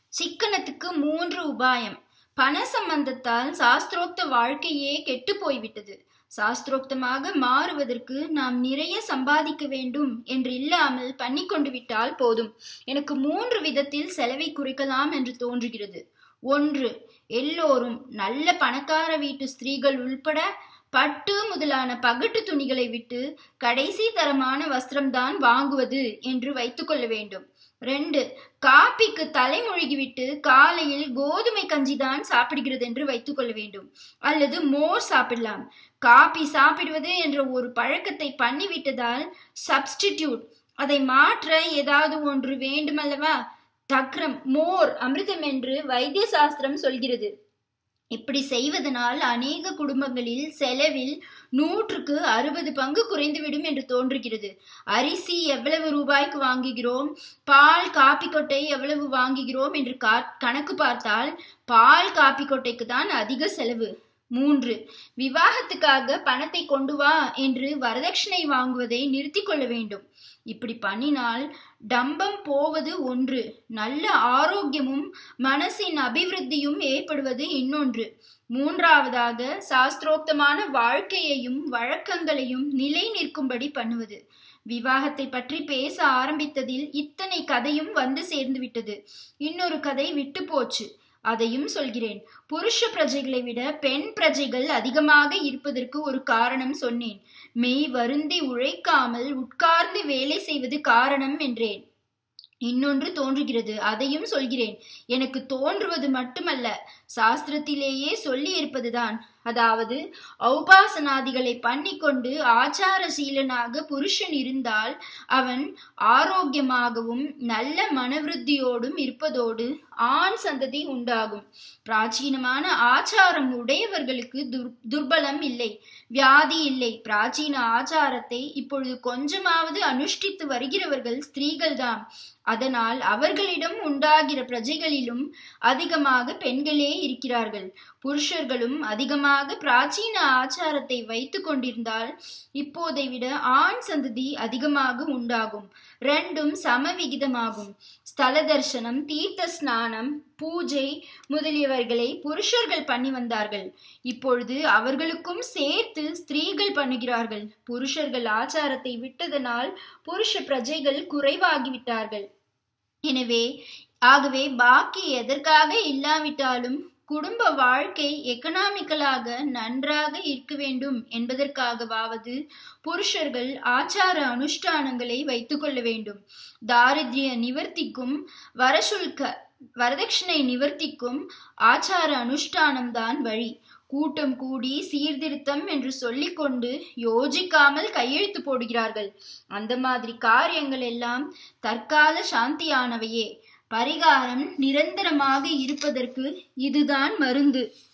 சிக்கனத்துக்கு மூன்று உபாயம் பண சம்பந்தத்தால் சாஸ்திரோக்த வாழ்க்கையே கெட்டு போய்விட்டது சாஸ்திரோக்தமாக மாறுவதற்கு நாம் நிறைய சம்பாதிக்க வேண்டும் என்று இல்லாமல் பண்ணி கொண்டு விட்டால் போதும் எனக்கு மூன்று விதத்தில் செலவை குறைக்கலாம் என்று தோன்றுகிறது ஒன்று எல்லோரும் நல்ல பணக்கார வீட்டு ஸ்திரீகள் உள்பட பட்டு முதலான பகட்டு துணிகளை விட்டு கடைசி தரமான வஸ்திரம்தான் வாங்குவது என்று வைத்துக்கொள்ள வேண்டும் ரெண்டு காப்பிக்கு தலைமொழிகிவிட்டு காலையில் கோதுமை கஞ்சிதான் சாப்பிடுகிறது என்று வைத்துக்கொள்ள வேண்டும் அல்லது மோர் சாப்பிடலாம் காப்பி சாப்பிடுவது என்ற ஒரு பழக்கத்தை பண்ணிவிட்டதால் சப்ஸ்டிடியூட் அதை மாற்ற ஏதாவது ஒன்று வேண்டுமல்லவா தக்ரம் மோர் அமிர்தம் என்று வைத்திய சாஸ்திரம் சொல்கிறது இப்படி செய்வதனால் அநேக குடும்பங்களில் செலவில் நூற்றுக்கு அறுபது பங்கு குறைந்துவிடும் என்று தோன்றுகிறது அரிசி எவ்வளவு ரூபாய்க்கு வாங்குகிறோம் பால் காப்பி கொட்டை எவ்வளவு வாங்குகிறோம் என்று கணக்கு பார்த்தால் பால் காப்பி கொட்டைக்கு தான் அதிக செலவு மூன்று விவாகத்துக்காக பணத்தை கொண்டு வா என்று வரதட்சணை வாங்குவதை நிறுத்தி கொள்ள வேண்டும் இப்படி பண்ணினால் டம்பம் போவது ஒன்று நல்ல ஆரோக்கியமும் மனசின் அபிவிருத்தியும் ஏற்படுவது இன்னொன்று மூன்றாவதாக சாஸ்திரோக்தமான வாழ்க்கையையும் வழக்கங்களையும் நிலை நிற்கும்படி பண்ணுவது விவாகத்தை பற்றி பேச ஆரம்பித்ததில் இத்தனை கதையும் வந்து சேர்ந்து விட்டது இன்னொரு கதை விட்டு போச்சு அதையும் சொல்கிறேன் புருஷ பிரஜைகளை விட பெண் பிரஜைகள் அதிகமாக இருப்பதற்கு ஒரு காரணம் சொன்னேன் மெய் வருந்தி உழைக்காமல் உட்கார்ந்து வேலை செய்வது காரணம் என்றேன் இன்னொன்று தோன்றுகிறது அதையும் சொல்கிறேன் எனக்கு தோன்றுவது மட்டுமல்ல சாஸ்திரத்திலேயே சொல்லி இருப்பதுதான் அதாவது ஔபாசனாதிகளை பண்ணிக்கொண்டு ஆச்சாரசீலனாக புருஷன் இருந்தால் அவன் ஆரோக்கியமாகவும் நல்ல மனவிருத்தியோடும் இருப்பதோடு ஆண் சந்ததி உண்டாகும் பிராச்சீனமான ஆச்சாரம் உடையவர்களுக்கு துர் துர்பலம் இல்லை வியாதி இல்லை பிராச்சீன ஆச்சாரத்தை இப்பொழுது கொஞ்சமாவது அனுஷ்டித்து வருகிறவர்கள் ஸ்திரீகள்தான் அதனால் அவர்களிடம் உண்டாகிற பிரஜைகளிலும் அதிகமாக பெண்களே இருக்கிறார்கள் புருஷர்களும் அதிகமாக பிராச்சீன ஆச்சாரத்தை வைத்து கொண்டிருந்தால் இப்போதை விட ஆண் சந்ததி அதிகமாக உண்டாகும் ரெண்டும் சமவிகிதமாகும் ஸ்தல தர்சனம் தீர்த்த ஸ்நானம் பூஜை முதலியவர்களை புருஷர்கள் பண்ணி வந்தார்கள் இப்பொழுது அவர்களுக்கும் சேர்த்து ஸ்திரீகள் பண்ணுகிறார்கள் புருஷர்கள் ஆச்சாரத்தை விட்டதனால் புருஷ பிரஜைகள் குறைவாகிவிட்டார்கள் எனவே ஆகவே பாக்கி எதற்காக இல்லாவிட்டாலும் குடும்ப வாழ்க்கை எக்கனாமிக்கலாக நன்றாக இருக்க வேண்டும் என்பதற்காகவாவது புருஷர்கள் ஆச்சார அனுஷ்டானங்களை வைத்துக்கொள்ள வேண்டும் தாரித்ய நிவர்த்திக்கும் வரசுல்க வரதட்சணை நிவர்த்திக்கும் ஆச்சார அனுஷ்டானம்தான் வழி கூட்டம் கூடி சீர்திருத்தம் என்று சொல்லிக்கொண்டு யோசிக்காமல் கையெழுத்து போடுகிறார்கள் அந்த மாதிரி காரியங்கள் எல்லாம் தற்கால சாந்தியானவையே பரிகாரம் நிரந்தரமாக இருப்பதற்கு இதுதான் மருந்து